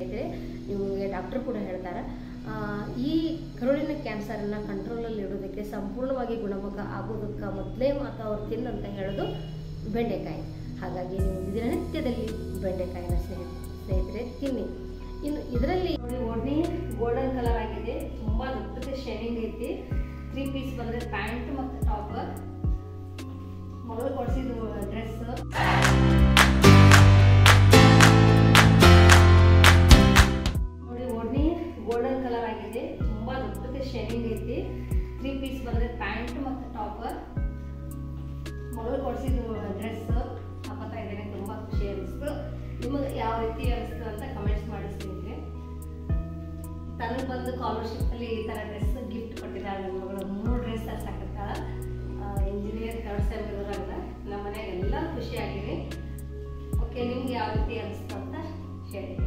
ಸ್ನೇಹಿತರೆ ನಿಮಗೆ ಡಾಕ್ಟರ್ ಕೂಡ ಹೇಳ್ತಾರೆ ಆ, ಈ ಕರುಳಿನ ಕ್ಯಾನ್ಸರನ್ನು ಕಂಟ್ರೋಲಲ್ಲಿ ಇಡೋದಕ್ಕೆ ಸಂಪೂರ್ಣವಾಗಿ ಗುಣಮುಖ ಆಗೋದಕ್ಕೆ ಮೊದಲೇ ಮಾತು ಅವ್ರು ತಿನ್ನಂತ ಹೇಳೋದು ಬೆಂಡೆಕಾಯಿ ಹಾಗಾಗಿ ನೀವು ದಿನನಿತ್ಯದಲ್ಲಿ ಬೆಂಡೆಕಾಯಿನ ಸ್ನೇಹಿ ಸ್ನೇಹಿತರೆ ತಿನ್ನಿ ಇನ್ನು ಇದರಲ್ಲಿ ನೋಡಿ ಒಡ್ನಿ ಗೋಲ್ಡನ್ ಕಲರ್ ಆಗಿದೆ ತುಂಬ ದೊಡ್ಡದ ಶೈನಿಂಗ್ ಐತಿ ತ್ರೀ ಪೀಸ್ ಬಂದರೆ ಪ್ಯಾಂಟ್ ಮತ್ತು ಟಾಪ್ ಮಗಳು ಕೊಡಿಸಿದ್ದು ಡ್ರೆಸ್ ನೋಡಿ ಒಡ್ನಿ ಗೋಲ್ಡನ್ ಕಲರ್ ಆಗಿದೆ ತುಂಬ ದೊಡ್ಡದ ಶೈನಿಂಗ್ ಐತಿ ತ್ರೀ ಪೀಸ್ ಬಂದರೆ ಪ್ಯಾಂಟ್ ಮತ್ತು ಟಾಪ್ ಮಗಳು ಕೊಡಿಸಿದ್ದು ಡ್ರೆಸ್ ಹಾಕೋತಾ ಇದ್ದೇನೆ ತುಂಬ ಖುಷಿ ಅನಿಸ್ತು ನಿಮಗೆ ಯಾವ ರೀತಿ ಅನಿಸ್ತು ಅಂತ ಕಮೆಂಟ್ಸ್ ಮಾಡಿ ಸ್ನೇಹಿತರೆ ತನಗೆ ಬಂದು ಸ್ಕಾಲರ್ಶಿಪ್ ಅಲ್ಲಿ ಈ ಥರ ಡ್ರೆಸ್ ಗಿಫ್ಟ್ ಕೊಟ್ಟಿದ್ದಾರೆ ನನ್ನ ಮಗಳು ಮೂರು ಡ್ರೆಸ್ ಹಾಕತ್ತಾಳ ಇಂಜಿನಿಯರ್ ಥರ್ಡ್ ಸೆಮ್ ಇರೋದ್ರಾಗ ನಮ್ಮ ಮನ್ಯಾಗ ಎಲ್ಲ ಖುಷಿಯಾಗಿರಿ ಓಕೆ ನಿಮ್ಗೆ ಯಾವ ರೀತಿ ಅನಿಸ್ತು ಅಂತ ಹೇಳಿ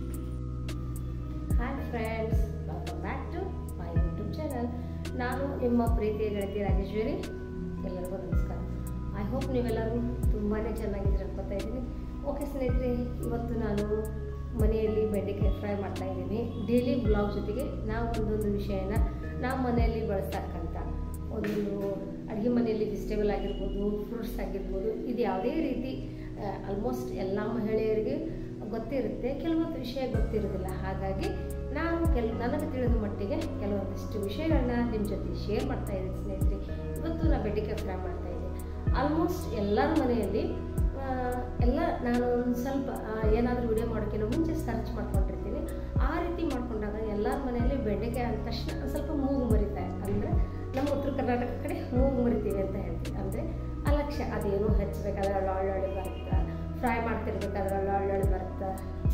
hi friends welcome back to my YouTube channel ನಾನು ನಿಮ್ಮ ಪ್ರೀತಿಯ ಗೆಳತಿ ರಾಜೇಶ್ವರಿ ಎಲ್ಲರಿಗೂ ನಮಸ್ಕಾರ ಐ ಹೋಪ್ ನೀವೆಲ್ಲರೂ ತುಂಬಾ ಚೆನ್ನಾಗಿದ್ದೀರ ಅನ್ಕೋತಾ ಇದ್ದೀನಿ ಓಕೆ ಸ್ನೇಹಿತರೆ ಇವತ್ತು ನಾನು ಮನೆಯಲ್ಲಿ ಬೆಂಡೆಕಾಯಿ ಫ್ರೈ ಮಾಡ್ತಾ ಇದ್ದೀನಿ ಡೈಲಿ ಬ್ಲಾಗ್ ಜೊತೆಗೆ ನಾವು ಒಂದೊಂದು ವಿಷಯನ ನಾವು ಮನೆಯಲ್ಲಿ ಬಳಸ್ತಕ್ಕಂಥ ಒಂದೊಂದು ಅಡುಗೆ ಮನೆಯಲ್ಲಿ ವೆಜಿಟೇಬಲ್ ಆಗಿರ್ಬೋದು ಫ್ರೂಟ್ಸ್ ಆಗಿರ್ಬೋದು ಇದು ಯಾವುದೇ ರೀತಿ ಆಲ್ಮೋಸ್ಟ್ ಎಲ್ಲ ಮಹಿಳೆಯರಿಗೆ ಗೊತ್ತಿರುತ್ತೆ ಕೆಲವೊಂದು ವಿಷಯ ಗೊತ್ತಿರೋದಿಲ್ಲ ಹಾಗಾಗಿ ನಾನು ಕೆಲ ನನಗೆ ತಿಳಿದ ಮಟ್ಟಿಗೆ ಕೆಲವೊಂದಿಷ್ಟು ವಿಷಯಗಳನ್ನ ನಿಮ್ಮ ಜೊತೆ ಶೇರ್ ಮಾಡ್ತಾ ಇದ್ದೀನಿ ಸ್ನೇಹಿತರೆ ಇವತ್ತು ನಾನು ಬೆಂಡೆಕಾಯಿ ಫ್ರೈ ಮಾಡ್ತಾ ಇದ್ದೀನಿ ಆಲ್ಮೋಸ್ಟ್ ಎಲ್ಲರ ಮನೆಯಲ್ಲಿ ಆ, ಎಲ್ಲ ನಾನು ಒಂದು ಸ್ವಲ್ಪ ಏನಾದರೂ ವಿಡಿಯೋ ಮಾಡೋಕ್ಕಿಂತ ಮುಂಚೆ ಸರ್ಚ್ ಮಾಡ್ಕೊಂಡಿರ್ತೀನಿ ಆ ರೀತಿ ಮಾಡ್ಕೊಂಡಾಗ ಎಲ್ಲರ ಮನೆಯಲ್ಲಿ ಬೆಂಡೆಕಾಯಿ ಅಂದ ತಕ್ಷಣ ಒಂದ್ ಸ್ವಲ್ಪ ಮೂಗು ಮರಿತಾರೆ ಅಂದರೆ ನಮ್ಮ ಉತ್ತರ ಕರ್ನಾಟಕ ಕಡೆ ಮೂಗು ಮರಿತೀವಿ ಅಂತ ಹೇಳ್ತೀವಿ ಅಂದರೆ ಅಲಕ್ಷ್ಯ ಅದೇನು ಹಚ್ಚಬೇಕಾದ್ರೆ ಒಳ್ಳೊಳ್ಳೆ ಬರುತ್ತೆ ಫ್ರೈ ಮಾಡ್ತಿರ್ಬೇಕಾದ್ರೆ ಒಳ್ಳೊಳ್ಳೆ ಬರುತ್ತೆ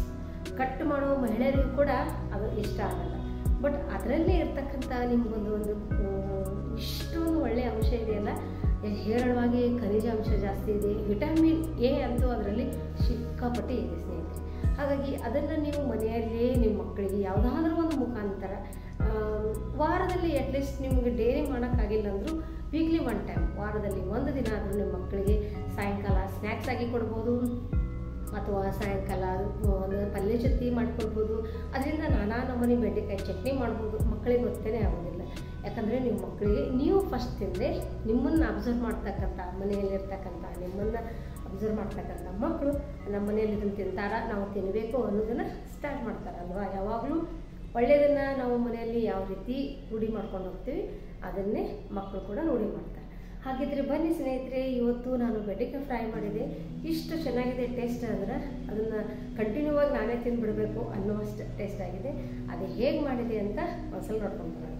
ಕಟ್ ಮಾಡೋ ಮಹಿಳೆಯರಿಗೂ ಕೂಡ ಅದು ಇಷ್ಟ ಆಗಲ್ಲ ಬಟ್ ಅದರಲ್ಲೇ ಇರ್ತಕ್ಕಂಥ ನಿಮ್ಗೊಂದು ಒಂದು ಹ್ಮ್, ಇಷ್ಟೊಂದು ಒಳ್ಳೆಯ ಅಂಶ ಇದೆಯಲ್ಲ ಹೇರಳವಾಗಿ ಖನಿಜ ಅಂಶ ಜಾಸ್ತಿ ಇದೆ ವಿಟಮಿನ್ ಎ ಅಂತೂ ಅದರಲ್ಲಿ ಸಿಕ್ಕಾಪಟ್ಟೆ ಇದೆ ಸ್ನೇಹಿತರೆ ಹಾಗಾಗಿ ಅದನ್ನು ನೀವು ಮನೆಯಲ್ಲೇ ನಿಮ್ಮ ಮಕ್ಕಳಿಗೆ ಯಾವುದಾದ್ರೂ ಒಂದು ಮುಖಾಂತರ ಆಮ್, ವಾರದಲ್ಲಿ ಅಟ್ಲೀಸ್ಟ್ ನಿಮಗೆ ಡೈರಿ ಮಾಡೋಕ್ಕಾಗಿಲ್ಲ ಅಂದರೂ ವೀಕ್ಲಿ ಒನ್ ಟೈಮ್ ವಾರದಲ್ಲಿ ಒಂದು ದಿನ ಆದರೂ ನಿಮ್ಮ ಮಕ್ಕಳಿಗೆ ಸಾಯಂಕಾಲ ಸ್ನ್ಯಾಕ್ಸ್ ಆಗಿ ಕೊಡ್ಬೋದು ಅಥವಾ ಸಾಯಂಕಾಲ ಒಂದು ಪಲ್ಯ ಜೊತೆ ಮಾಡ್ಕೊಳ್ಬೋದು ಅದರಿಂದ ನಾನಾ ನಮೂನಿ ಬೆಂಡೆಕಾಯಿ ಚಟ್ನಿ ಮಾಡ್ಬೋದು ಮಕ್ಕಳಿಗೆ ಗೊತ್ತೇ ಆಗೋದಿಲ್ಲ ಯಾಕಂದರೆ ನಿಮ್ಮ ಮಕ್ಕಳಿಗೆ ನೀವು ಫಸ್ಟ್ ತಿಂದರೆ ನಿಮ್ಮನ್ನು ಅಬ್ಸರ್ವ್ ಮಾಡ್ತಕ್ಕಂಥ ಮನೆಯಲ್ಲಿರ್ತಕ್ಕಂಥ ನಿಮ್ಮನ್ನು ಅಬ್ಸರ್ವ್ ಮಾಡ್ತಕ್ಕಂಥ ಮಕ್ಕಳು ನಮ್ಮ ಮನೆಯಲ್ಲಿ ಇದನ್ನು ತಿಂತಾರ ನಾವು ತಿನ್ನಬೇಕು ಅನ್ನೋದನ್ನು ಸ್ಟಾರ್ಟ್ ಮಾಡ್ತಾರಲ್ವಾ ಯಾವಾಗಲೂ ಒಳ್ಳೆಯದನ್ನು ನಾವು ಮನೆಯಲ್ಲಿ ಯಾವ ರೀತಿ ರೂಢಿ ಮಾಡ್ಕೊಂಡು ಹೋಗ್ತೀವಿ ಅದನ್ನೇ ಮಕ್ಕಳು ಕೂಡ ರೂಢಿ ಮಾಡ್ತಾರೆ ಹಾಗಿದ್ರೆ ಬನ್ನಿ ಸ್ನೇಹಿತರೆ ಇವತ್ತು ನಾನು ಬೆಂಡೆಕಾಯಿ ಫ್ರೈ ಮಾಡಿದೆ ಇಷ್ಟು ಚೆನ್ನಾಗಿದೆ ಟೇಸ್ಟ್ ಅಂದ್ರೆ ಅದನ್ನು ಕಂಟಿನ್ಯೂ ಆಗಿ ನಾನೇ ತಿಂದುಬಿಡಬೇಕು ಅನ್ನುವಷ್ಟು ಟೇಸ್ಟ್ ಆಗಿದೆ ಅದು ಹೇಗೆ ಮಾಡಿದೆ ಅಂತ ಒಂದ್ಸಲ ನೋಡ್ಕೊಂಡು ಬರೋಣ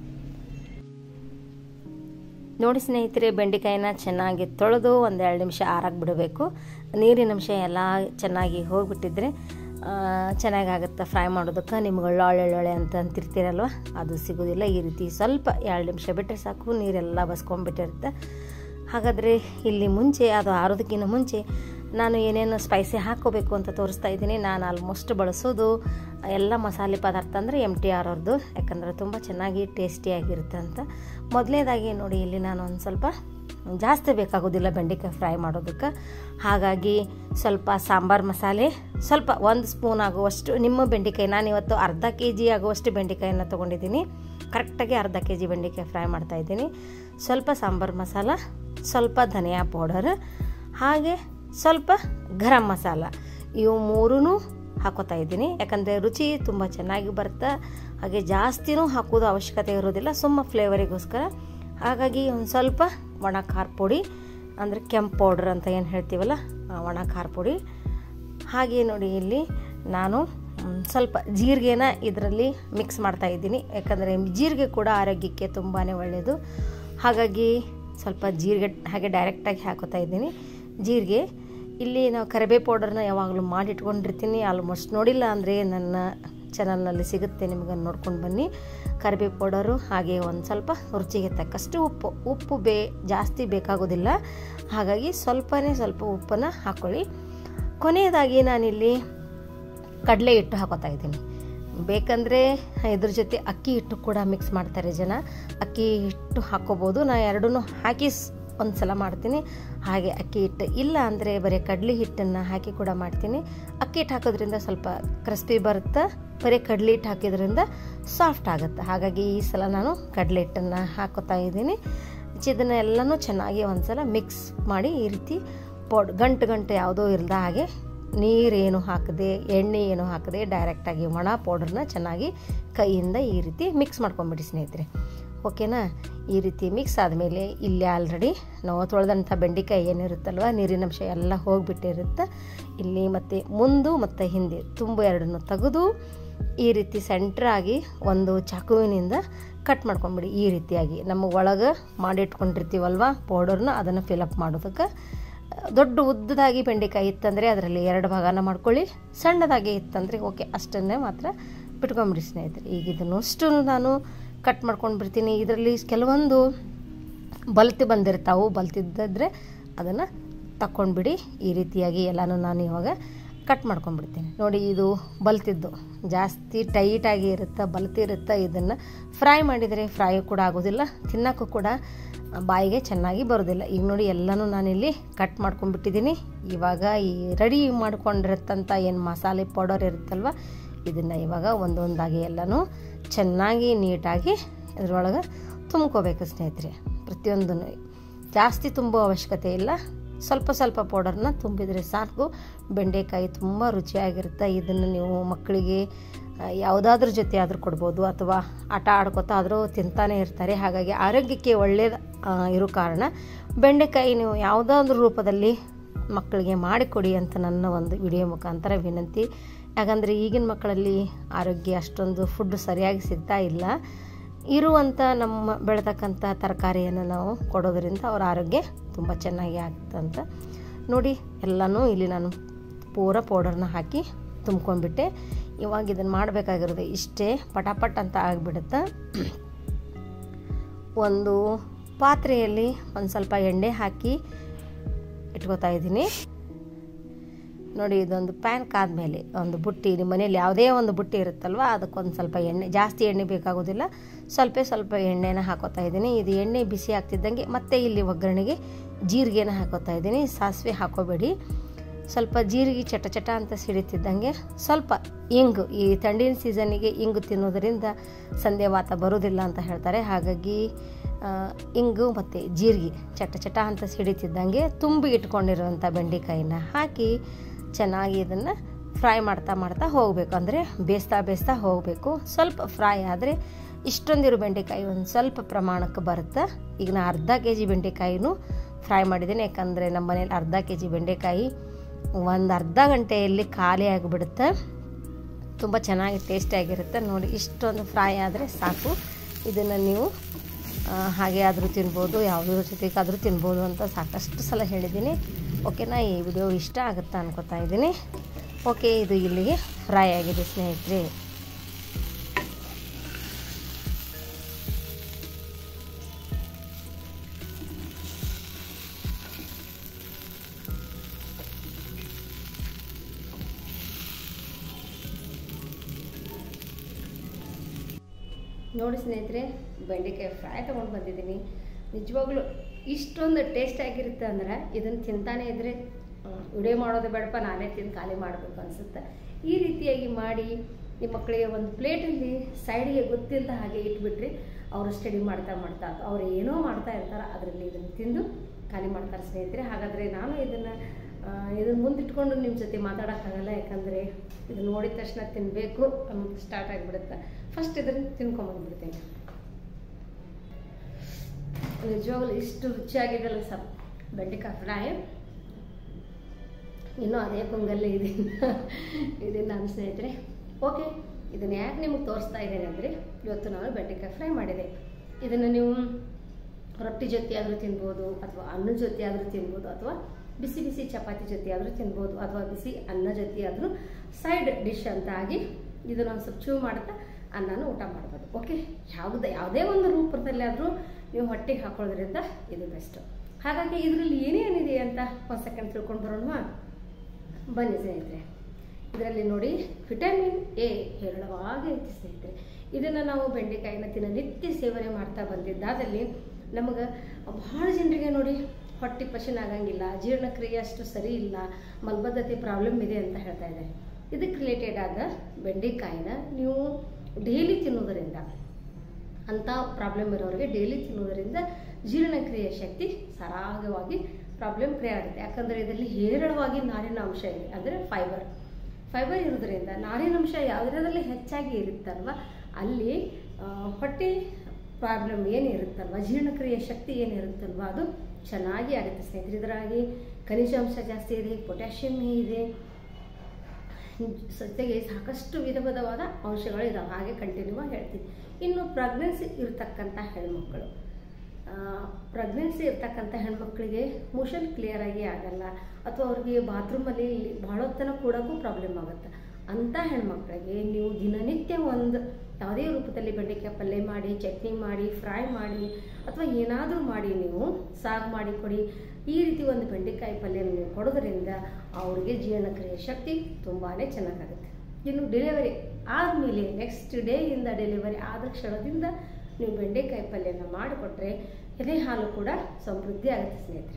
ನೋಡಿ ಸ್ನೇಹಿತರೆ ಬೆಂಡೆಕಾಯಿನ ಚೆನ್ನಾಗಿ ತೊಳೆದು ಒಂದೆರಡು ನಿಮಿಷ ಆರಾಗಿ ಬಿಡಬೇಕು ನೀರಿನ ಅಂಶ ಎಲ್ಲ ಚೆನ್ನಾಗಿ ಹೋಗಿಬಿಟ್ಟಿದ್ರೆ ಚೆನ್ನಾಗಾಗುತ್ತೆ ಫ್ರೈ ಮಾಡೋದಕ್ಕೆ ನಿಮ್ಗೆ ಒಳ್ಳೊಳ್ಳೆ ಅಂತ ಅಂತಿರ್ತೀರಲ್ವ ಅದು ಸಿಗೋದಿಲ್ಲ ಈ ರೀತಿ ಸ್ವಲ್ಪ ಎರಡು ನಿಮಿಷ ಬಿಟ್ಟರೆ ಸಾಕು ನೀರೆಲ್ಲ ಬಸ್ಕೊಂಡ್ಬಿಟ್ಟಿರುತ್ತೆ ಹಾಗಾದರೆ ಇಲ್ಲಿ ಮುಂಚೆ ಅದು ಆರೋದಕ್ಕಿಂತ ಮುಂಚೆ ನಾನು ಏನೇನು ಸ್ಪೈಸಿ ಹಾಕ್ಕೋಬೇಕು ಅಂತ ತೋರಿಸ್ತಾ ಇದ್ದೀನಿ ನಾನು ಆಲ್ಮೋಸ್ಟ್ ಬಳಸೋದು ಎಲ್ಲ ಮಸಾಲೆ ಪದಾರ್ಥ ಅಂದರೆ ಎಮ್ ಟಿ ಆರ್ ಅವ್ರದ್ದು ಯಾಕಂದರೆ ತುಂಬ ಚೆನ್ನಾಗಿ ಟೇಸ್ಟಿಯಾಗಿರುತ್ತೆ ಅಂತ ಮೊದಲನೇದಾಗಿ ನೋಡಿ ಇಲ್ಲಿ ನಾನು ಒಂದು ಸ್ವಲ್ಪ ಜಾಸ್ತಿ ಬೇಕಾಗೋದಿಲ್ಲ ಬೆಂಡೆಕಾಯಿ ಫ್ರೈ ಮಾಡೋದಕ್ಕೆ ಹಾಗಾಗಿ ಸ್ವಲ್ಪ ಸಾಂಬಾರು ಮಸಾಲೆ ಸ್ವಲ್ಪ ಒಂದು ಸ್ಪೂನ್ ಆಗುವಷ್ಟು ನಿಮ್ಮ ಬೆಂಡೆಕಾಯಿ ನಾನು ಇವತ್ತು ಅರ್ಧ ಕೆ ಜಿ ಆಗುವಷ್ಟು ಬೆಂಡೆಕಾಯಿನ ತೊಗೊಂಡಿದ್ದೀನಿ ಕರೆಕ್ಟಾಗಿ ಅರ್ಧ ಕೆ ಜಿ ಬೆಂಡೆಕಾಯಿ ಫ್ರೈ ಮಾಡ್ತಾಯಿದ್ದೀನಿ ಸ್ವಲ್ಪ ಸಾಂಬಾರು ಮಸಾಲ ಸ್ವಲ್ಪ ಧನಿಯಾ ಪೌಡರ್ ಹಾಗೆ ಸ್ವಲ್ಪ ಗರಂ ಮಸಾಲ ಇವು ಮೂರೂ ಹಾಕೋತಾ ಇದ್ದೀನಿ ಯಾಕಂದರೆ ರುಚಿ ತುಂಬ ಚೆನ್ನಾಗಿ ಬರುತ್ತೆ ಹಾಗೆ ಜಾಸ್ತಿನೂ ಹಾಕೋದು ಅವಶ್ಯಕತೆ ಇರೋದಿಲ್ಲ ಸುಮ್ಮ ಫ್ಲೇವರಿಗೋಸ್ಕರ ಹಾಗಾಗಿ ಒಂದು ಸ್ವಲ್ಪ ಒಣ ಖಾರ ಪುಡಿ ಅಂದರೆ ಕೆಂಪು ಪೌಡ್ರ್ ಅಂತ ಏನು ಹೇಳ್ತೀವಲ್ಲ ಆ ಒಣ ಖಾರ ಪುಡಿ ಹಾಗೆ ನೋಡಿ ಇಲ್ಲಿ ನಾನು ಮ್, ಸ್ವಲ್ಪ ಜೀರಿಗೆನ ಇದರಲ್ಲಿ ಮಿಕ್ಸ್ ಮಾಡ್ತಾ ಇದ್ದೀನಿ ಯಾಕಂದರೆ ಜೀರಿಗೆ ಕೂಡ ಆರೋಗ್ಯಕ್ಕೆ ತುಂಬಾ ಒಳ್ಳೆಯದು ಹಾಗಾಗಿ ಸ್ವಲ್ಪ ಜೀರಿಗೆ ಹಾಗೆ ಡೈರೆಕ್ಟಾಗಿ ಹಾಕೋತಾ ಇದ್ದೀನಿ ಜೀರಿಗೆ ಇಲ್ಲಿ ನಾವು ಕರಿಬೇ ಪೌಡರ್ನ ಯಾವಾಗಲೂ ಮಾಡಿಟ್ಕೊಂಡಿರ್ತೀನಿ ಆಲ್ಮೋಸ್ಟ್ ನೋಡಿಲ್ಲ ಅಂದರೆ ನನ್ನ ಚಾನಲ್ನಲ್ಲಿ ಸಿಗುತ್ತೆ ನಿಮ್ಗೆ ನೋಡ್ಕೊಂಡು ಬನ್ನಿ ಕರಿಬೇ ಪೌಡರು ಹಾಗೆ ಒಂದು ಸ್ವಲ್ಪ ರುಚಿಗೆ ತಕ್ಕಷ್ಟು ಉಪ್ಪು ಉಪ್ಪು ಬೇ ಜಾಸ್ತಿ ಬೇಕಾಗೋದಿಲ್ಲ ಹಾಗಾಗಿ ಸ್ವಲ್ಪನೇ ಸ್ವಲ್ಪ ಉಪ್ಪನ್ನು ಹಾಕ್ಕೊಳ್ಳಿ ಕೊನೆಯದಾಗಿ ನಾನಿಲ್ಲಿ ಕಡಲೆ ಹಿಟ್ಟು ಹಾಕೋತಾ ಇದ್ದೀನಿ ಬೇಕಂದರೆ ಇದ್ರ ಜೊತೆ ಅಕ್ಕಿ ಹಿಟ್ಟು ಕೂಡ ಮಿಕ್ಸ್ ಮಾಡ್ತಾರೆ ಜನ ಅಕ್ಕಿ ಹಿಟ್ಟು ಹಾಕ್ಕೋಬೋದು ನಾ ಎರಡೂ ಹಾಕಿ ಸ್- ಒಂದು ಸಲ ಮಾಡ್ತೀನಿ ಹಾಗೆ ಅಕ್ಕಿ ಹಿಟ್ಟು ಇಲ್ಲ ಅಂದರೆ ಬರೀ ಕಡಲೆ ಹಿಟ್ಟನ್ನು ಹಾಕಿ ಕೂಡ ಮಾಡ್ತೀನಿ ಅಕ್ಕಿ ಹಿಟ್ಟು ಹಾಕೋದ್ರಿಂದ ಸ್ವಲ್ಪ ಕ್ರಿಸ್ಪಿ ಬರುತ್ತೆ ಬರೀ ಕಡಲೆ ಹಿಟ್ಟು ಹಾಕಿದ್ರಿಂದ ಸಾಫ್ಟ್ ಆಗುತ್ತೆ ಹಾಗಾಗಿ ಈ ಸಲ ನಾನು ಕಡಲೆ ಹಿಟ್ಟನ್ನು ಹಾಕೋತಾ ಇದ್ದೀನಿ ಇದನ್ನ ಎಲ್ಲನೂ ಚೆನ್ನಾಗಿ ಒಂದು ಸಲ ಮಿಕ್ಸ್ ಮಾಡಿ ಈ ರೀತಿ ಪೌಡ್ ಗಂಟು ಗಂಟು ಯಾವುದೋ ಇಲ್ಲದ ಹಾಗೆ ನೀರೇನು ಹಾಕದೆ ಎಣ್ಣೆ ಏನು ಹಾಕದೆ ಡೈರೆಕ್ಟಾಗಿ ಒಣ ಪೌಡ್ರನ್ನ ಚೆನ್ನಾಗಿ ಕೈಯಿಂದ ಈ ರೀತಿ ಮಿಕ್ಸ್ ಮಾಡ್ಕೊಂಬಿಡಿ ಸ್ನೇಹಿತರೆ ಓಕೆನಾ ಈ ರೀತಿ ಮಿಕ್ಸ್ ಆದಮೇಲೆ ಇಲ್ಲಿ ಆಲ್ರೆಡಿ ನಾವು ತೊಳೆದಂಥ ಬೆಂಡೆಕಾಯಿ ಏನಿರುತ್ತಲ್ವ ನೀರಿನಂಶ ಎಲ್ಲ ಹೋಗಿಬಿಟ್ಟಿರುತ್ತೆ ಇಲ್ಲಿ ಮತ್ತು ಮುಂದು ಮತ್ತು ಹಿಂದೆ ತುಂಬು ಎರಡನ್ನು ತೆಗೆದು ಈ ರೀತಿ ಸೆಂಟ್ರಾಗಿ ಒಂದು ಚಾಕುವಿನಿಂದ ಕಟ್ ಮಾಡ್ಕೊಂಬಿಡಿ ಈ ರೀತಿಯಾಗಿ ನಮ್ಮ ಒಳಗೆ ಮಾಡಿಟ್ಕೊಂಡಿರ್ತೀವಲ್ವ ಪೌಡರ್ನ ಅದನ್ನು ಫಿಲಪ್ ಮಾಡೋದಕ್ಕೆ ದೊಡ್ಡ ಉದ್ದದಾಗಿ ಬೆಂಡೆಕಾಯಿ ಇತ್ತಂದರೆ ಅದರಲ್ಲಿ ಎರಡು ಭಾಗನ ಮಾಡ್ಕೊಳ್ಳಿ ಸಣ್ಣದಾಗಿ ಇತ್ತಂದರೆ ಓಕೆ ಅಷ್ಟನ್ನೇ ಮಾತ್ರ ಬಿಟ್ಕೊಂಬಿಡಿ ಸ್ನೇಹಿತರೆ ಈಗ ಇದನ್ನು ಅಷ್ಟು ನಾನು ಕಟ್ ಮಾಡ್ಕೊಂಡು ಬಿಡ್ತೀನಿ ಇದರಲ್ಲಿ ಕೆಲವೊಂದು ಬಲ್ತಿ ಬಂದಿರ್ತಾವೆ ಬಲ್ತಿದ್ದರೆ ಅದನ್ನು ತಕ್ಕೊಂಡ್ಬಿಡಿ ಈ ರೀತಿಯಾಗಿ ಎಲ್ಲನೂ ನಾನು ಇವಾಗ ಕಟ್ ಮಾಡ್ಕೊಂಡ್ಬಿಡ್ತೀನಿ ನೋಡಿ ಇದು ಬಲ್ತಿದ್ದು ಜಾಸ್ತಿ ಟೈಟಾಗಿ ಇರುತ್ತೆ ಬಲ್ತಿ ಇರುತ್ತೆ ಇದನ್ನು ಫ್ರೈ ಮಾಡಿದರೆ ಫ್ರೈ ಕೂಡ ಆಗೋದಿಲ್ಲ ತಿನ್ನೋಕ್ಕೂ ಕೂಡ ಬಾಯಿಗೆ ಚೆನ್ನಾಗಿ ಬರೋದಿಲ್ಲ ಈಗ ನೋಡಿ ಎಲ್ಲನೂ ನಾನಿಲ್ಲಿ ಕಟ್ ಮಾಡ್ಕೊಂಡ್ಬಿಟ್ಟಿದ್ದೀನಿ ಇವಾಗ ಈ ರೆಡಿ ಮಾಡ್ಕೊಂಡಿರತ್ತಂಥ ಏನು ಮಸಾಲೆ ಪೌಡರ್ ಇರುತ್ತಲ್ವ ಇದನ್ನು ಇವಾಗ ಒಂದೊಂದಾಗಿ ಎಲ್ಲನೂ ಚೆನ್ನಾಗಿ ನೀಟಾಗಿ ಇದ್ರೊಳಗೆ ತುಂಬ್ಕೋಬೇಕು ಸ್ನೇಹಿತರೆ ಪ್ರತಿಯೊಂದನ್ನು ಜಾಸ್ತಿ ತುಂಬೋ ಅವಶ್ಯಕತೆ ಇಲ್ಲ ಸ್ವಲ್ಪ ಸ್ವಲ್ಪ ಪೌಡರ್ನ ತುಂಬಿದರೆ ಸಾಕು ಬೆಂಡೆಕಾಯಿ ತುಂಬ ರುಚಿಯಾಗಿರುತ್ತೆ ಇದನ್ನು ನೀವು ಮಕ್ಕಳಿಗೆ ಯಾವುದಾದ್ರ ಜೊತೆ ಆದರೂ ಕೊಡ್ಬೋದು ಅಥವಾ ಆಟ ಆಡ್ಕೊತಾ ಆದರೂ ತಿಂತಾನೆ ಇರ್ತಾರೆ ಹಾಗಾಗಿ ಆರೋಗ್ಯಕ್ಕೆ ಒಳ್ಳೆಯದು ಇರೋ ಕಾರಣ ಬೆಂಡೆಕಾಯಿ ನೀವು ಯಾವುದಾದ್ರೂ ರೂಪದಲ್ಲಿ ಮಕ್ಕಳಿಗೆ ಮಾಡಿಕೊಡಿ ಅಂತ ನನ್ನ ಒಂದು ವಿಡಿಯೋ ಮುಖಾಂತರ ವಿನಂತಿ ಯಾಕಂದರೆ ಈಗಿನ ಮಕ್ಕಳಲ್ಲಿ ಆರೋಗ್ಯ ಅಷ್ಟೊಂದು ಫುಡ್ ಸರಿಯಾಗಿ ಸಿಗ್ತಾ ಇಲ್ಲ ಇರುವಂಥ ನಮ್ಮ ಬೆಳೆತಕ್ಕಂಥ ತರಕಾರಿಯನ್ನು ನಾವು ಕೊಡೋದ್ರಿಂದ ಅವ್ರ ಆರೋಗ್ಯ ತುಂಬ ಚೆನ್ನಾಗಿ ಆಗ್ತಂತ ನೋಡಿ ಎಲ್ಲನೂ ಇಲ್ಲಿ ನಾನು ಪೂರ ಪೌಡರ್ನ ಹಾಕಿ ತುಂಬ್ಕೊಂಡ್ಬಿಟ್ಟೆ ಇವಾಗ ಇದನ್ನು ಮಾಡಬೇಕಾಗಿರೋದು ಇಷ್ಟೇ ಪಟಾಪಟ್ ಅಂತ ಆಗಿಬಿಡುತ್ತೆ ಒಂದು ಪಾತ್ರೆಯಲ್ಲಿ ಒಂದು ಸ್ವಲ್ಪ ಎಣ್ಣೆ ಹಾಕಿ ಇಟ್ಕೋತಾ ಇದ್ದೀನಿ ನೋಡಿ ಇದೊಂದು ಪ್ಯಾನ್ ಕಾದ್ಮೇಲೆ ಒಂದು ಬುಟ್ಟಿ ನಿಮ್ಮ ಮನೇಲಿ ಯಾವುದೇ ಒಂದು ಬುಟ್ಟಿ ಇರುತ್ತಲ್ವ ಅದಕ್ಕೊಂದು ಸ್ವಲ್ಪ ಎಣ್ಣೆ ಜಾಸ್ತಿ ಎಣ್ಣೆ ಬೇಕಾಗೋದಿಲ್ಲ ಸ್ವಲ್ಪ ಸ್ವಲ್ಪ ಎಣ್ಣೆನ ಹಾಕೋತಾ ಇದ್ದೀನಿ ಇದು ಎಣ್ಣೆ ಬಿಸಿ ಆಗ್ತಿದ್ದಂಗೆ ಮತ್ತೆ ಇಲ್ಲಿ ಒಗ್ಗರಣೆಗೆ ಜೀರಿಗೆನ ಹಾಕೋತಾ ಇದ್ದೀನಿ ಸಾಸಿವೆ ಹಾಕೋಬೇಡಿ ಸ್ವಲ್ಪ ಜೀರಿಗೆ ಚಟ ಚಟ ಅಂತ ಸಿಡಿತಿದ್ದಂಗೆ ಸ್ವಲ್ಪ ಇಂಗು ಈ ಥಂಡಿನ ಸೀಸನ್ನಿಗೆ ಇಂಗು ತಿನ್ನೋದರಿಂದ ಸಂಧಿವಾತ ಬರೋದಿಲ್ಲ ಅಂತ ಹೇಳ್ತಾರೆ ಹಾಗಾಗಿ ಇಂಗು ಮತ್ತು ಜೀರಿಗೆ ಚಟ ಚಟ ಅಂತ ಸಿಡಿತಿದ್ದಂಗೆ ತುಂಬಿ ಇಟ್ಕೊಂಡಿರುವಂಥ ಬೆಂಡೆಕಾಯಿನ ಹಾಕಿ ಚೆನ್ನಾಗಿ ಇದನ್ನು ಫ್ರೈ ಮಾಡ್ತಾ ಮಾಡ್ತಾ ಹೋಗಬೇಕು ಅಂದರೆ ಬೇಯಿಸ್ತಾ ಬೇಯಿಸ್ತಾ ಹೋಗಬೇಕು ಸ್ವಲ್ಪ ಫ್ರೈ ಆದರೆ ಇಷ್ಟೊಂದಿರೋ ಬೆಂಡೆಕಾಯಿ ಒಂದು ಸ್ವಲ್ಪ ಪ್ರಮಾಣಕ್ಕೆ ಬರುತ್ತೆ ಈಗ ನಾನು ಅರ್ಧ ಕೆ ಜಿ ಬೆಂಡೆಕಾಯಿನೂ ಫ್ರೈ ಮಾಡಿದ್ದೀನಿ ಯಾಕಂದರೆ ನಮ್ಮ ಮನೇಲಿ ಅರ್ಧ ಕೆ ಜಿ ಬೆಂಡೆಕಾಯಿ ಒಂದು ಅರ್ಧ ಗಂಟೆಯಲ್ಲಿ ಖಾಲಿ ಆಗಿಬಿಡುತ್ತೆ ತುಂಬ ಚೆನ್ನಾಗಿ ಟೇಸ್ಟಿಯಾಗಿರುತ್ತೆ ನೋಡಿ ಇಷ್ಟೊಂದು ಫ್ರೈ ಆದರೆ ಸಾಕು ಇದನ್ನು ನೀವು ಹಾಗೆ ಆದರೂ ತಿನ್ಬೋದು ಯಾವುದ್ರ ಜೊತೆಗಾದರೂ ತಿನ್ಬೋದು ಅಂತ ಸಾಕಷ್ಟು ಸಲ ಹೇಳಿದ್ದೀನಿ ಓಕೆನಾ ಈ ವಿಡಿಯೋ ಇಷ್ಟ ಆಗುತ್ತಾ ಅನ್ಕೋತಾ ಇದ್ದೀನಿ ಓಕೆ ಇದು ಇಲ್ಲಿಗೆ ಫ್ರೈ ಆಗಿದೆ ಸ್ನೇಹಿತರೆ ನೋಡಿ ಸ್ನೇಹಿತರೆ ಬೆಂಡೆಕಾಯಿ ಫ್ರೈ ತೊಗೊಂಡು ಬಂದಿದ್ದೀನಿ ನಿಜವಾಗ್ಲೂ ಇಷ್ಟೊಂದು ಟೇಸ್ಟ್ ಆಗಿರುತ್ತೆ ಅಂದ್ರೆ ಇದನ್ನು ತಿಂತಾನೆ ಇದ್ದರೆ ವಿಡಿಯೋ ಮಾಡೋದು ಬೇಡಪ್ಪ ನಾನೇ ತಿಂದು ಖಾಲಿ ಮಾಡಬೇಕು ಅನಿಸುತ್ತೆ ಈ ರೀತಿಯಾಗಿ ಮಾಡಿ ನಿಮ್ಮ ಮಕ್ಕಳಿಗೆ ಒಂದು ಪ್ಲೇಟಲ್ಲಿ ಸೈಡಿಗೆ ಗೊತ್ತಿಲ್ಲದ ಹಾಗೆ ಇಟ್ಬಿಟ್ರಿ ಅವರು ಸ್ಟಡಿ ಮಾಡ್ತಾ ಮಾಡ್ತಾ ಅವ್ರು ಏನೋ ಮಾಡ್ತಾ ಇರ್ತಾರೆ ಅದರಲ್ಲಿ ಇದನ್ನು ತಿಂದು ಖಾಲಿ ಮಾಡ್ತಾರೆ ಸ್ನೇಹಿತರೆ ಹಾಗಾದರೆ ನಾನು ಇದನ್ನು ಇದನ್ನು ಮುಂದಿಟ್ಕೊಂಡು ನಿಮ್ಮ ಜೊತೆ ಮಾತಾಡೋಕ್ಕಾಗಲ್ಲ ಯಾಕಂದರೆ ಇದು ನೋಡಿದ ತಕ್ಷಣ ತಿನ್ನಬೇಕು ಅನ್ನೋದು ಸ್ಟಾರ್ಟ್ ಆಗಿಬಿಡುತ್ತೆ ಫಸ್ಟ್ ಇದನ್ನು ತಿನ್ಕೊಂಬಂದ್ಬಿಡ್ತೀನಿ ನಿಜವಾಗ್ಲೂ ಇಷ್ಟು ರುಚಿಯಾಗಿದೆಲ್ಲ ಸರ್ ಬೆಂಡೆಕಾಯಿ ಫ್ರೈ ಇನ್ನೂ ಅದೇ ಪೊಂಗಲ್ಲೇ ಇದೆ ಇದೆ ನನ್ನ ಸ್ನೇಹಿತರೆ ಓಕೆ ಇದನ್ನು ಯಾಕೆ ನಿಮಗೆ ತೋರಿಸ್ತಾ ಇದ್ದೇನೆ ಅಂದರೆ ಇವತ್ತು ನಾನು ಬೆಂಡೆಕಾಯಿ ಫ್ರೈ ಮಾಡಿದೆ ಇದನ್ನು ನೀವು ರೊಟ್ಟಿ ಜೊತೆ ಆದರೂ ತಿನ್ಬೋದು ಅಥವಾ ಅನ್ನದ ಜೊತೆ ಆದರೂ ತಿನ್ಬೋದು ಅಥವಾ ಬಿಸಿ ಬಿಸಿ ಚಪಾತಿ ಜೊತೆ ಆದರೂ ತಿನ್ಬೋದು ಅಥವಾ ಬಿಸಿ ಅನ್ನ ಜೊತೆ ಆದರೂ ಸೈಡ್ ಡಿಶ್ ಅಂತ ಆಗಿ ಇದನ್ನು ಒಂದು ಸ್ವಲ್ಪ ಚೂ ಮಾಡುತ್ತಾ ಅನ್ನನೂ ಊಟ ಮಾಡ್ಬೋದು ಓಕೆ ಯಾವುದೇ ಯಾವುದೇ ಒಂದು ರೂಪದಲ್ಲಿ ಆದರೂ ನೀವು ಹೊಟ್ಟೆಗೆ ಹಾಕೊಳ್ಳೋದ್ರಿಂದ ಇದು ಬೆಸ್ಟು ಹಾಗಾಗಿ ಇದರಲ್ಲಿ ಏನೇನಿದೆ ಅಂತ ಒಂದು ಸೆಕೆಂಡ್ ತಿಳ್ಕೊಂಡು ಬರೋಣ ಬನ್ನಿ ಸ್ನೇಹಿತರೆ ಇದರಲ್ಲಿ ನೋಡಿ ವಿಟಮಿನ್ ಎ ಹೇರಳವಾಗಿ ಐತಿ ಸ್ನೇಹಿತರೆ ಇದನ್ನು ನಾವು ಬೆಂಡೆಕಾಯಿನ ದಿನನಿತ್ಯ ಸೇವನೆ ಮಾಡ್ತಾ ಬಂದಿದ್ದಾದಲ್ಲಿ ನಮಗೆ ಭಾಳ ಜನರಿಗೆ ನೋಡಿ ಹೊಟ್ಟೆ ಪಶನ್ ಆಗಂಗಿಲ್ಲ ಜೀರ್ಣಕ್ರಿಯೆ ಅಷ್ಟು ಸರಿ ಇಲ್ಲ ಮಲಬದ್ಧತೆ ಪ್ರಾಬ್ಲಮ್ ಇದೆ ಅಂತ ಹೇಳ್ತಾ ಇದ್ದಾರೆ ಇದಕ್ಕೆ ರಿಲೇಟೆಡ್ ಆದ ಬೆಂಡೆಕಾಯಿನ ನೀವು ಡೈಲಿ ತಿನ್ನೋದರಿಂದ ಅಂಥ ಪ್ರಾಬ್ಲಮ್ ಇರೋರಿಗೆ ಡೈಲಿ ತಿನ್ನೋದರಿಂದ ಜೀರ್ಣಕ್ರಿಯೆ ಶಕ್ತಿ ಸರಾಗವಾಗಿ ಪ್ರಾಬ್ಲಮ್ ಕ್ರಿಯೆ ಆಗುತ್ತೆ ಯಾಕಂದರೆ ಇದರಲ್ಲಿ ಹೇರಳವಾಗಿ ನಾರಿನ ಅಂಶ ಇದೆ ಅಂದರೆ ಫೈಬರ್ ಫೈಬರ್ ಇರೋದ್ರಿಂದ ನಾರಿನಂಶ ಯಾವುದರಲ್ಲಿ ಹೆಚ್ಚಾಗಿ ಇರುತ್ತಲ್ವ ಅಲ್ಲಿ ಆ, ಹೊಟ್ಟೆ ಪ್ರಾಬ್ಲಮ್ ಏನಿರುತ್ತಲ್ವ ಜೀರ್ಣಕ್ರಿಯೆ ಶಕ್ತಿ ಏನಿರುತ್ತಲ್ವ ಅದು ಚೆನ್ನಾಗಿ ಆಗುತ್ತೆ ಸ್ನೇಹಿತರೆ ಇದರಾಗಿ ಖನಿಜಾಂಶ ಜಾಸ್ತಿ ಇದೆ ಪೊಟ್ಯಾಷಿಯಮ್ ಇದೆ ಜೊತೆಗೆ ಸಾಕಷ್ಟು ವಿಧ ವಿಧವಾದ ಅಂಶಗಳು ಇದಾವೆ ಹಾಗೆ ಕಂಟಿನ್ಯೂ ಆಗಿ ಹೇಳ್ತೀನಿ ಇನ್ನು ಪ್ರೆಗ್ನೆನ್ಸಿ ಇರ್ತಕ್ಕಂಥ ಹೆಣ್ಮಕ್ಳು ಪ್ರೆಗ್ನೆನ್ಸಿ ಇರ್ತಕ್ಕಂಥ ಹೆಣ್ಮಕ್ಳಿಗೆ ಮೋಷನ್ ಕ್ಲಿಯರ್ ಆಗಿ ಆಗಲ್ಲ ಅಥವಾ ಅವ್ರಿಗೆ ಬಾತ್ರೂಮಲ್ಲಿ ಭಾಳ ಹೊತ್ತನ ಕೂಡೋಕ್ಕೂ ಪ್ರಾಬ್ಲಮ್ ಆಗುತ್ತೆ ಅಂಥ ಹೆಣ್ಮಕ್ಳಿಗೆ ನೀವು ದಿನನಿತ್ಯ ಒಂದು ಯಾವುದೇ ರೂಪದಲ್ಲಿ ಬೆಂಡೆಕಾಯಿ ಪಲ್ಯ ಮಾಡಿ ಚಟ್ನಿ ಮಾಡಿ ಫ್ರೈ ಮಾಡಿ ಅಥವಾ ಏನಾದರೂ ಮಾಡಿ ನೀವು ಸಾರು ಮಾಡಿ ಕೊಡಿ ಈ ರೀತಿ ಒಂದು ಬೆಂಡೆಕಾಯಿ ಪಲ್ಯ ನೀವು ಕೊಡೋದ್ರಿಂದ ಅವ್ರಿಗೆ ಜೀರ್ಣಕ್ರಿಯೆ ಶಕ್ತಿ ತುಂಬಾ ಚೆನ್ನಾಗಾಗುತ್ತೆ ಇನ್ನು ಡೆಲಿವರಿ ಆದಮೇಲೆ ನೆಕ್ಸ್ಟ್ ಡೇಯಿಂದ ಡೆಲಿವರಿ ಆದ ಕ್ಷಣದಿಂದ ನೀವು ಬೆಂಡೆಕಾಯಿ ಪಲ್ಯನ ಮಾಡಿಕೊಟ್ರೆ ಎದೆ ಹಾಲು ಕೂಡ ಸಮೃದ್ಧಿ ಆಗುತ್ತೆ ಸ್ನೇಹಿತರೆ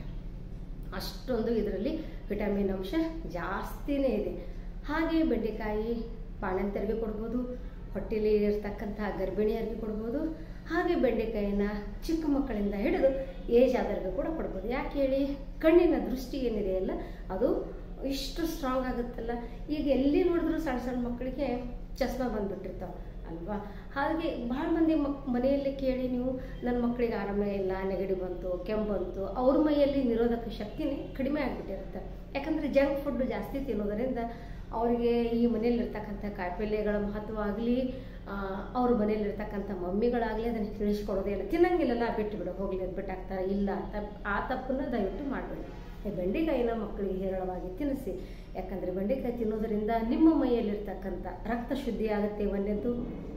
ಅಷ್ಟೊಂದು ಇದರಲ್ಲಿ ವಿಟಮಿನ್ ಅಂಶ ಜಾಸ್ತಿನೇ ಇದೆ ಹಾಗೆ ಬೆಂಡೆಕಾಯಿ ಬಾಣಂತರಿಗೆ ಕೊಡ್ಬೋದು ಹೊಟ್ಟೆಲಿ ಇರ್ತಕ್ಕಂಥ ಗರ್ಭಿಣಿಯರಿಗೆ ಕೊಡ್ಬೋದು ಹಾಗೆ ಬೆಂಡೆಕಾಯಿನ ಚಿಕ್ಕ ಮಕ್ಕಳಿಂದ ಹಿಡಿದು ಏಜ್ ಆದವ್ರಿಗೆ ಕೂಡ ಕೊಡ್ಬೋದು ಯಾಕೆ ಹೇಳಿ ಕಣ್ಣಿನ ದೃಷ್ಟಿ ಏನಿದೆಯಲ್ಲ ಅದು ಇಷ್ಟು ಸ್ಟ್ರಾಂಗ್ ಆಗುತ್ತಲ್ಲ ಈಗ ಎಲ್ಲಿ ನೋಡಿದ್ರು ಸಣ್ಣ ಸಣ್ಣ ಮಕ್ಕಳಿಗೆ ಚಸ್ಮಾ ಬಂದ್ಬಿಟ್ಟಿರ್ತಾವೆ ಅಲ್ವಾ ಹಾಗೆ ಭಾಳ ಮಂದಿ ಮಕ್ ಮನೆಯಲ್ಲಿ ಕೇಳಿ ನೀವು ನನ್ನ ಮಕ್ಕಳಿಗೆ ಆರಾಮ ಇಲ್ಲ ನೆಗಡಿ ಬಂತು ಕೆಮ್ಮು ಬಂತು ಅವ್ರ ಮೈಯಲ್ಲಿ ನಿರೋಧಕ ಶಕ್ತಿನೇ ಕಡಿಮೆ ಆಗಿಬಿಟ್ಟಿರುತ್ತೆ ಯಾಕಂದರೆ ಜಂಕ್ ಫುಡ್ ಜಾಸ್ತಿ ತಿನ್ನೋದರಿಂದ ಅವರಿಗೆ ಈ ಮನೆಯಲ್ಲಿರ್ತಕ್ಕಂಥ ಕಾಯಿಪಲ್ಯಗಳ ಮಹತ್ವ ಆಗಲಿ ಅವ್ರ ಮನೆಯಲ್ಲಿರ್ತಕ್ಕಂಥ ಮಮ್ಮಿಗಳಾಗಲಿ ಅದನ್ನು ತಿಳಿಸ್ಕೊಡೋದೇ ಇಲ್ಲ ತಿನ್ನಂಗಿಲ್ಲಲ್ಲ ಬಿಟ್ಟು ಬಿಡು ಹೋಗ್ಲಿ ಅದು ಬಿಟ್ಟಾಕ್ತಾರೆ ಇಲ್ಲ ತಪ್ಪು ಆ ತಪ್ಪನ್ನ ದಯವಿಟ್ಟು ಮಾಡಬೇಡಿ ಈ ಬೆಂಡೆಕಾಯಿನ ಮಕ್ಕಳಿಗೆ ಹೇರಳವಾಗಿ ತಿನ್ನಿಸಿ ಯಾಕಂದರೆ ಬೆಂಡೆಕಾಯಿ ತಿನ್ನೋದರಿಂದ ನಿಮ್ಮ ಮೈಯಲ್ಲಿರ್ತಕ್ಕಂಥ ರಕ್ತ ಶುದ್ಧಿ ಆಗುತ್ತೆ ಒಂದೆದ್ದು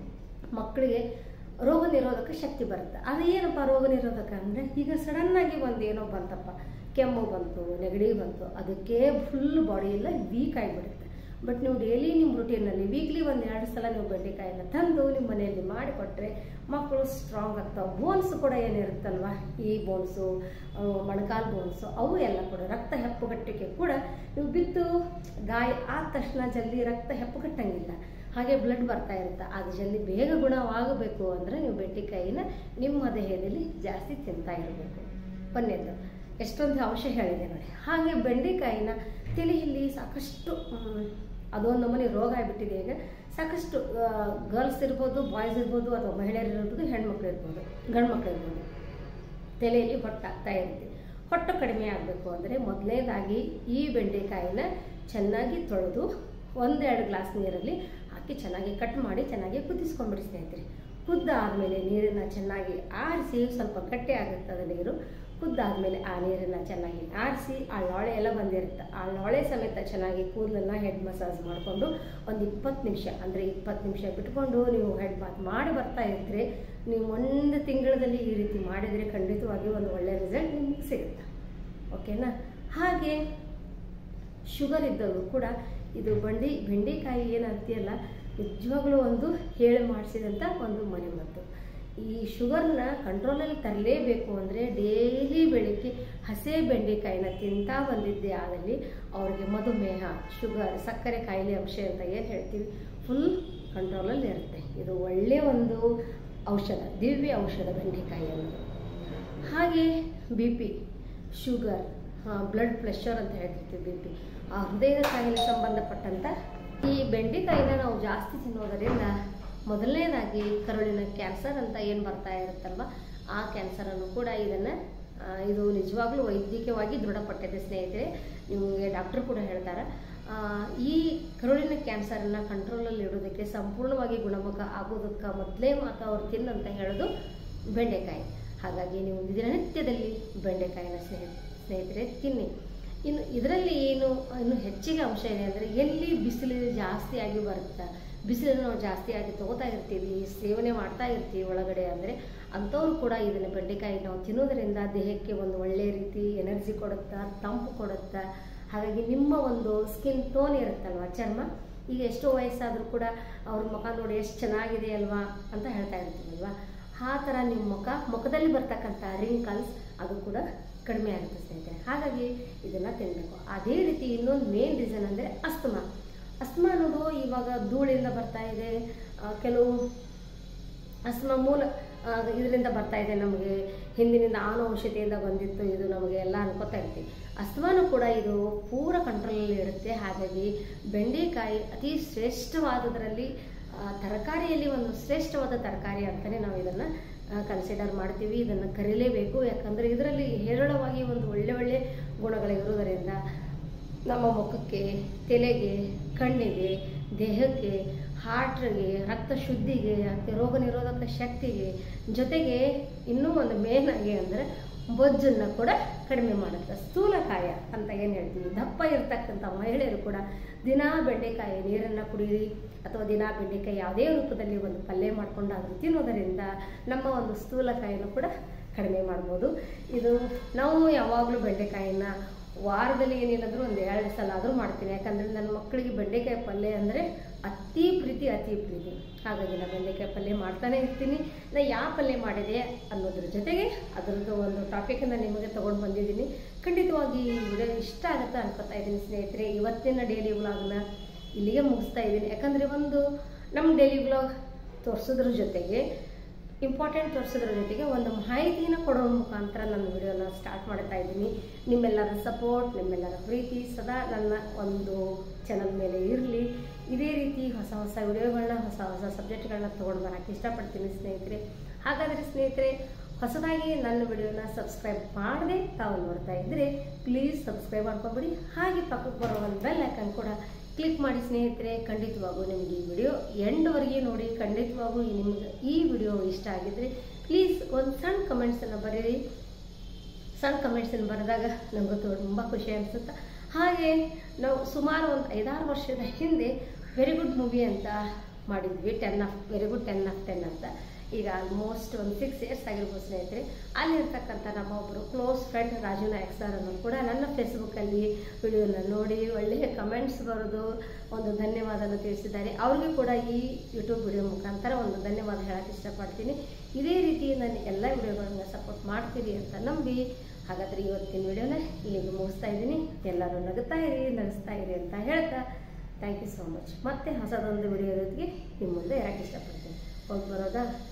ಮಕ್ಕಳಿಗೆ ರೋಗ ನಿರೋಧಕ ಶಕ್ತಿ ಬರುತ್ತೆ ಅದು ಏನಪ್ಪ ರೋಗ ನಿರೋಧಕ ಅಂದರೆ ಈಗ ಸಡನ್ನಾಗಿ ಒಂದು ಏನೋ ಬಂತಪ್ಪ ಕೆಮ್ಮು ಬಂತು ನೆಗಡಿ ಬಂತು ಅದಕ್ಕೆ ಫುಲ್ ಬಾಡಿ ಎಲ್ಲ ವೀಕ್ ಆಗಿಬಿಡುತ್ತೆ ಬಟ್ ನೀವು ಡೈಲಿ ನಿಮ್ಮ ರುಟೀನಲ್ಲಿ ವೀಕ್ಲಿ ಒಂದು ಎರಡು ಸಲ ನೀವು ಬೆಂಡೆಕಾಯಿನ ತಂದು ನಿಮ್ಮ ಮನೆಯಲ್ಲಿ ಮಾಡಿಕೊಟ್ರೆ ಮಕ್ಕಳು ಸ್ಟ್ರಾಂಗ್ ಆಗ್ತಾವೆ ಬೋನ್ಸ್ ಕೂಡ ಏನಿರುತ್ತಲ್ವ ಈ ಬೋನ್ಸು ಮೊಣಕಾಲು ಬೋನ್ಸು ಅವು ಎಲ್ಲ ಕೂಡ ರಕ್ತ ಹೆಪ್ಪುಗಟ್ಟಿಗೆ ಕೂಡ ನೀವು ಬಿದ್ದು ಗಾಯ ಆದ ತಕ್ಷಣ ಜಲ್ದಿ ರಕ್ತ ಹೆಪ್ಪುಗಟ್ಟಂಗಿಲ್ಲ ಹಾಗೆ ಬ್ಲಡ್ ಬರ್ತಾ ಇರುತ್ತೆ ಅದು ಜಲ್ದಿ ಬೇಗ ಗುಣವಾಗಬೇಕು ಅಂದರೆ ನೀವು ಬೆಂಡೆಕಾಯಿನ ನಿಮ್ಮ ದೇಹದಲ್ಲಿ ಜಾಸ್ತಿ ತಿಂತಾ ಇರಬೇಕು ಒಂದೇದು ಎಷ್ಟೊಂದು ಅಂಶ ಹೇಳಿದೆ ನೋಡಿ ಹಾಗೆ ಬೆಂಡೆಕಾಯಿನ ತಲೆಯಲ್ಲಿ ಸಾಕಷ್ಟು ಮ್, ಅದೊಂದು ನಮೂನೆ ರೋಗ ಆಗಿಬಿಟ್ಟಿದೆ ಈಗ ಸಾಕಷ್ಟು ಗರ್ಲ್ಸ್ ಇರ್ಬೋದು ಬಾಯ್ಸ್ ಇರ್ಬೋದು ಅಥವಾ ಮಹಿಳೆಯರು ಇರ್ಬೋದು ಹೆಣ್ಮಕ್ಳು ಇರ್ಬೋದು ಗಂಡು ಮಕ್ಳು ಇರ್ಬೋದು ತಲೆಯಲ್ಲಿ ಹೊಟ್ಟಾಗ್ತಾ ಇರುತ್ತೆ ಹೊಟ್ಟು ಕಡಿಮೆ ಆಗಬೇಕು ಅಂದರೆ ಮೊದಲನೇದಾಗಿ ಈ ಬೆಂಡೆಕಾಯಿನ ಚೆನ್ನಾಗಿ ತೊಳೆದು ಒಂದೆರಡು ಗ್ಲಾಸ್ ನೀರಲ್ಲಿ ಹಾಕಿ ಚೆನ್ನಾಗಿ ಕಟ್ ಮಾಡಿ ಚೆನ್ನಾಗಿ ಕುದಿಸ್ಕೊಂಡ್ಬಿಡಿ ಸ್ನೇಹಿತರೆ ಕುದ್ದಾದಮೇಲೆ ನೀರನ್ನು ಚೆನ್ನಾಗಿ ಆರಿಸಿ ಸ್ವಲ್ಪ ಗಟ್ಟಿ ಆಗುತ್ತೆ ಅದು ನೀರು ಕುದ್ದಾದ್ಮೇಲೆ ಆ ನೀರನ್ನು ಚೆನ್ನಾಗಿ ಆರಿಸಿ ಆ ಲೋಳೆ ಎಲ್ಲ ಬಂದಿರುತ್ತೆ ಆ ಲೋಳೆ ಸಮೇತ ಚೆನ್ನಾಗಿ ಕೂದಲನ್ನು ಹೆಡ್ ಮಸಾಜ್ ಮಾಡಿಕೊಂಡು ಒಂದು ಇಪ್ಪತ್ತು ನಿಮಿಷ ಅಂದರೆ ಇಪ್ಪತ್ತು ನಿಮಿಷ ಬಿಟ್ಕೊಂಡು ನೀವು ಹೆಡ್ ಬಾತ್ ಮಾಡಿ ಬರ್ತಾ ಇದ್ದರೆ ನೀವು ಒಂದು ತಿಂಗಳಲ್ಲಿ ಈ ರೀತಿ ಮಾಡಿದರೆ ಖಂಡಿತವಾಗಿ ಒಂದು ಒಳ್ಳೆಯ ರಿಸಲ್ಟ್ ನಿಮಗೆ ಸಿಗುತ್ತೆ ಓಕೆನಾ ಹಾಗೆ ಶುಗರ್ ಇದ್ದವರು ಕೂಡ ಇದು ಬಂಡಿ ಬೆಂಡೆಕಾಯಿ ಏನಂತೀಯಲ್ಲ ನಿಜವಾಗ್ಲೂ ಒಂದು ಹೇಳಿ ಮಾಡಿಸಿದಂಥ ಒಂದು ಮನೆಮದ್ದು ಈ ಶುಗರ್ನ ಕಂಟ್ರೋಲಲ್ಲಿ ತರಲೇಬೇಕು ಅಂದರೆ ಡೈಲಿ ಬೆಳಿಗ್ಗೆ ಹಸೆ ಬೆಂಡೆಕಾಯಿನ ತಿಂತಾ ಬಂದಿದ್ದೇ ಆದಲ್ಲಿ ಅವ್ರಿಗೆ ಮಧುಮೇಹ ಶುಗರ್ ಸಕ್ಕರೆ ಕಾಯಿಲೆ ಅಂಶ ಅಂತ ಏನು ಹೇಳ್ತೀವಿ ಫುಲ್ ಕಂಟ್ರೋಲಲ್ಲಿ ಇರುತ್ತೆ ಇದು ಒಳ್ಳೆಯ ಒಂದು ಔಷಧ ದಿವ್ಯ ಔಷಧ ಬೆಂಡೆಕಾಯಿ ಅನ್ನೋದು ಹಾಗೆ B P sugar blood pressure ಅಂತ ಹೇಳ್ತಿರ್ತೀವಿ ಬಿ ಪಿ ಆ ಹೃದಯದ ಕಾಯಿಲೆ ಸಂಬಂಧಪಟ್ಟಂಥ ಈ ಬೆಂಡೆಕಾಯಿನ ನಾವು ಜಾಸ್ತಿ ತಿನ್ನೋದರಿಂದ ಮೊದಲನೇದಾಗಿ ಕರುಳಿನ ಕ್ಯಾನ್ಸರ್ ಅಂತ ಏನು ಬರ್ತಾ ಇರುತ್ತಲ್ವ ಆ ಕ್ಯಾನ್ಸರನ್ನು ಕೂಡ ಇದನ್ನು ಇದು ನಿಜವಾಗ್ಲೂ ವೈದ್ಯಕೀಯವಾಗಿ ದೃಢಪಟ್ಟಿದೆ ಸ್ನೇಹಿತರೆ ನಿಮಗೆ ಡಾಕ್ಟರ್ ಕೂಡ ಹೇಳ್ತಾರೆ ಆ, ಈ ಕರುಳಿನ ಕ್ಯಾನ್ಸರನ್ನು ಕಂಟ್ರೋಲಲ್ಲಿ ಇಡೋದಕ್ಕೆ ಸಂಪೂರ್ಣವಾಗಿ ಗುಣಮುಖ ಆಗೋದಕ್ಕೆ ಮೊದಲೇ ಮಾತು ಅವ್ರು ತಿನ್ನಂತ ಹೇಳೋದು ಬೆಂಡೆಕಾಯಿ ಹಾಗಾಗಿ ನೀವು ದಿನನಿತ್ಯದಲ್ಲಿ ಬೆಂಡೆಕಾಯಿನ ಸ್ನೇಹ ಸ್ನೇಹಿತರೆ ತಿನ್ನಿ ಇನ್ನು ಇದರಲ್ಲಿ ಏನು ಇನ್ನು ಹೆಚ್ಚಿಗೆ ಅಂಶ ಇದೆ ಅಂದರೆ ಎಲ್ಲಿ ಬಿಸಿಲು ಜಾಸ್ತಿ ಆಗಿ ಬರುತ್ತೆ ಬಿಸಿಲನ್ನು ನಾವು ಜಾಸ್ತಿ ಆಗಿ ತಗೋತಾ ಇರ್ತೀವಿ ಸೇವನೆ ಮಾಡ್ತಾ ಇರ್ತೀವಿ ಒಳಗಡೆ ಅಂದರೆ ಅಂಥವ್ರು ಕೂಡ ಇದನ್ನು ಬೆಂಡೆಕಾಯಿ ನಾವು ತಿನ್ನೋದ್ರಿಂದ ದೇಹಕ್ಕೆ ಒಂದು ಒಳ್ಳೆಯ ರೀತಿ ಎನರ್ಜಿ ಕೊಡುತ್ತಾ ತಂಪು ಕೊಡುತ್ತಾ ಹಾಗಾಗಿ ನಿಮ್ಮ ಒಂದು ಸ್ಕಿನ್ ಟೋನ್ ಇರುತ್ತಲ್ವ ಚರ್ಮ ಈಗ ಎಷ್ಟೋ ವಯಸ್ಸಾದರೂ ಕೂಡ ಅವ್ರ ಮುಖ ನೋಡಿ ಎಷ್ಟು ಚೆನ್ನಾಗಿದೆ ಅಲ್ವಾ ಅಂತ ಹೇಳ್ತಾ ಇರ್ತೀವಲ್ವಾ ಆ ಥರ ನಿಮ್ಮ ಮುಖ ಮುಖದಲ್ಲಿ ಬರ್ತಕ್ಕಂಥ ರಿಂಕಲ್ಸ್ ಅದು ಕೂಡ ಕಡಿಮೆ ಆಗುತ್ತೆ ಸ್ನೇಹಿತರೆ ಹಾಗಾಗಿ ಇದನ್ನು ತಿನ್ನಬೇಕು ಅದೇ ರೀತಿ ಇನ್ನೊಂದು ಮೇನ್ ರೀಸನ್ ಅಂದರೆ ಅಸ್ತಮಾ ಅಸ್ತಮಾ ಅನ್ನೋದು ಇವಾಗ ಧೂಳಿಂದ ಬರ್ತಾ ಇದೆ ಆ, ಕೆಲವು ಅಸ್ತಮಾ ಮೂಲ ಆ, ಇದರಿಂದ ಬರ್ತಾ ಇದೆ ನಮಗೆ ಹಿಂದಿನಿಂದ ಆನುವಂಶತೆಯಿಂದ ಬಂದಿತ್ತು ಇದು ನಮಗೆ ಎಲ್ಲ ಅನ್ಕೋತಾ ಇರ್ತೀವಿ ಅಸ್ತಮಾನು ಕೂಡ ಇದು ಪೂರ ಕಂಟ್ರೋಲಲ್ಲಿ ಇರುತ್ತೆ ಹಾಗಾಗಿ ಬೆಂಡೆಕಾಯಿ ಅತಿ ಶ್ರೇಷ್ಠವಾದದರಲ್ಲಿ ಆ, ತರಕಾರಿಯಲ್ಲಿ ಒಂದು ಶ್ರೇಷ್ಠವಾದ ತರಕಾರಿ ಅಂತಲೇ ನಾವು ಇದನ್ನು ಕನ್ಸಿಡರ್ ಮಾಡ್ತೀವಿ ಇದನ್ನು ಕರೀಲೇಬೇಕು ಯಾಕಂದರೆ ಇದರಲ್ಲಿ ಹೇರಳವಾಗಿ ಒಂದು ಒಳ್ಳೆ ಒಳ್ಳೆ ಗುಣಗಳಿರುವುದರಿಂದ ನಮ್ಮ ಮುಖಕ್ಕೆ ತಲೆಗೆ ಕಣ್ಣಿಗೆ ದೇಹಕ್ಕೆ ಹಾರ್ಟ್ಗೆ ರಕ್ತ ಶುದ್ಧಿಗೆ ಮತ್ತು ರೋಗ ನಿರೋಧಕ ಶಕ್ತಿಗೆ ಜೊತೆಗೆ ಇನ್ನೂ ಒಂದು ಮೇನ್ ಆಗಿ ಅಂದರೆ ಬೊಜ್ಜನ್ನು ಕೂಡ ಕಡಿಮೆ ಮಾಡುತ್ತೆ ಸ್ಥೂಲಕಾಯ ಅಂತ ಏನು ಹೇಳ್ತೀವಿ ದಪ್ಪ ಇರ್ತಕ್ಕಂಥ ಮಹಿಳೆಯರು ಕೂಡ ದಿನಾ ಬೆಂಡೆಕಾಯಿ ನೀರನ್ನು ಕುಡಿಯಿರಿ ಅಥವಾ ದಿನಾ ಬೆಂಡೆಕಾಯಿ ಯಾವುದೇ ರೂಪದಲ್ಲಿ ಒಂದು ಪಲ್ಯ ಮಾಡ್ಕೊಂಡಾದ್ರೂ ತಿನ್ನೋದರಿಂದ ನಮ್ಮ ಒಂದು ಸ್ಥೂಲಕಾಯನ್ನು ಕೂಡ ಕಡಿಮೆ ಮಾಡ್ಬೋದು ಇದು ನಾವು ಯಾವಾಗಲೂ ಬೆಂಡೆಕಾಯಿನ ವಾರದಲ್ಲಿ ಏನಿಲ್ಲಂದ್ರೂ ಒಂದು ಎರಡು ಸಲ ಆದರೂ ಮಾಡ್ತೀನಿ ಯಾಕಂದರೆ ನನ್ನ ಮಕ್ಕಳಿಗೆ ಬೆಂಡೆಕಾಯಿ ಪಲ್ಯ ಅಂದರೆ ಅತಿ ಪ್ರೀತಿ ಅತಿ ಪ್ರೀತಿ ಹಾಗಾಗಿ ನಾನು ಬೆಂಡೆಕಾಯಿ ಪಲ್ಯ ಮಾಡ್ತಾನೆ ಇರ್ತೀನಿ ನಾ ಯಾವ ಪಲ್ಯ ಮಾಡಿದೆ ಅನ್ನೋದ್ರ ಜೊತೆಗೆ ಅದರದ್ದು ಒಂದು ಟಾಪಿಕನ್ನು ನಿಮಗೆ ತೊಗೊಂಡು ಬಂದಿದ್ದೀನಿ ಖಂಡಿತವಾಗಿ ಈ ವಿಡಿಯೋ ಇಷ್ಟ ಆಗುತ್ತೆ ಅನ್ಕೋತಾ ಇದ್ದೀನಿ ಸ್ನೇಹಿತರೆ ಇವತ್ತಿನ ಡೈಲಿ ವ್ಲಾಗ್ನ ಇಲ್ಲಿಗೆ ಮುಗಿಸ್ತಾ ಇದ್ದೀನಿ ಯಾಕಂದರೆ ಒಂದು ನಮ್ಮ ಡೈಲಿ ವ್ಲಾಗ್ ತೋರಿಸೋದ್ರ ಜೊತೆಗೆ ಇಂಪಾರ್ಟೆಂಟ್ ತೋರಿಸೋದ್ರ ಜೊತೆಗೆ ಒಂದು ಮಾಹಿತಿನ ಕೊಡೋ ಮುಖಾಂತರ ನನ್ನ ವಿಡಿಯೋನ ಸ್ಟಾರ್ಟ್ ಮಾಡ್ತಾ ಇದ್ದೀನಿ ನಿಮ್ಮೆಲ್ಲರ ಸಪೋರ್ಟ್ ನಿಮ್ಮೆಲ್ಲರ ಪ್ರೀತಿ ಸದಾ ನನ್ನ ಒಂದು ಚಾನಲ್ ಮೇಲೆ ಇರಲಿ ಇದೇ ರೀತಿ ಹೊಸ ಹೊಸ ವಿಡಿಯೋಗಳನ್ನ ಹೊಸ ಹೊಸ ಸಬ್ಜೆಕ್ಟ್ಗಳನ್ನ ತೊಗೊಂಡು ಬರೋಕ್ಕೆ ಇಷ್ಟಪಡ್ತೀನಿ ಸ್ನೇಹಿತರೆ ಹಾಗಾದರೆ ಸ್ನೇಹಿತರೆ ಹೊಸದಾಗಿ ನನ್ನ ವಿಡಿಯೋನ ಸಬ್ಸ್ಕ್ರೈಬ್ ಮಾಡದೆ ತಾವು ನೋಡ್ತಾ ಇದ್ದರೆ ಪ್ಲೀಸ್ ಸಬ್ಸ್ಕ್ರೈಬ್ ಮಾಡ್ಕೊಬಿಡಿ ಹಾಗೆ ಪಕ್ಕಕ್ಕೆ ಬರೋ ಒಂದು ಬೆಲ್ ಐಕನ್ ಕೂಡ ಕ್ಲಿಕ್ ಮಾಡಿ ಸ್ನೇಹಿತರೆ ಖಂಡಿತವಾಗೂ ನಿಮಗೆ ಈ ವಿಡಿಯೋ ಎಂಡ್ವರೆಗೆ ನೋಡಿ ಖಂಡಿತವಾಗೂ ಈ ನಿಮ್ಗೆ ಈ ವಿಡಿಯೋ ಇಷ್ಟ ಆಗಿದ್ರೆ ಪ್ಲೀಸ್ ಒಂದು ಸಣ್ಣ ಕಮೆಂಟ್ಸನ್ನು ಬರೀರಿ ಸಣ್ಣ ಕಮೆಂಟ್ಸನ್ನು ಬರೆದಾಗ ನಮಗೂ ತುಂಬ ಖುಷಿ ಅನಿಸುತ್ತೆ ಹಾಗೆ ನಾವು ಸುಮಾರು ಒಂದು ಐದಾರು ವರ್ಷದ ಹಿಂದೆ ವೆರಿ ಗುಡ್ ಮೂವಿ ಅಂತ ಮಾಡಿದ್ವಿ ten of very good ten of ten ಅಂತ ಈಗ ಆಲ್ಮೋಸ್ಟ್ ಒಂದು ಸಿಕ್ಸ್ ಇಯರ್ಸ್ ಆಗಿರ್ಬೋದು ಸ್ನೇಹಿತರೆ ಅಲ್ಲಿರ್ತಕ್ಕಂಥ ನಮ್ಮ ಒಬ್ಬರು close friend Raju Nayak sir ಅನ್ನೋರು ಕೂಡ ನನ್ನ ಫೇಸ್ಬುಕ್ಕಲ್ಲಿ ವಿಡಿಯೋನ ನೋಡಿ ಒಳ್ಳೆಯ ಕಮೆಂಟ್ಸ್ ಬರೋದು ಒಂದು ಧನ್ಯವಾದನ ತಿಳಿಸಿದ್ದಾರೆ ಅವ್ರಿಗೆ ಕೂಡ ಈ ಯೂಟ್ಯೂಬ್ ವಿಡಿಯೋ ಮುಖಾಂತರ ಒಂದು ಧನ್ಯವಾದ ಹೇಳಕ್ಕೆ ಇಷ್ಟಪಡ್ತೀನಿ ಇದೇ ರೀತಿ ನನ್ನ ಎಲ್ಲ ವಿಡಿಯೋಗಳನ್ನ ಸಪೋರ್ಟ್ ಮಾಡ್ತೀರಿ ಅಂತ ನಂಬಿ ಹಾಗಾದರೆ ಇವತ್ತಿನ ವಿಡಿಯೋನ ಇಲ್ಲಿಗೆ ಮುಗಿಸ್ತಾ ಇದ್ದೀನಿ ಎಲ್ಲರೂ ನಗುತ್ತಾ ಇರಿ ನಗಿಸ್ತಾ ಇರಿ ಅಂತ ಹೇಳ್ತಾ ಥ್ಯಾಂಕ್ ಯು ಸೋ ಮಚ್ ಮತ್ತೆ ಹೊಸದೊಂದು ವಿಡಿಯೋ ಜೊತೆಗೆ ನಿಮ್ಮ ಮುಂದೆ ಇರೋಕ್ಕೆ ಇಷ್ಟಪಡ್ತೀನಿ ಹೋಗಿ ಬರೋದಾ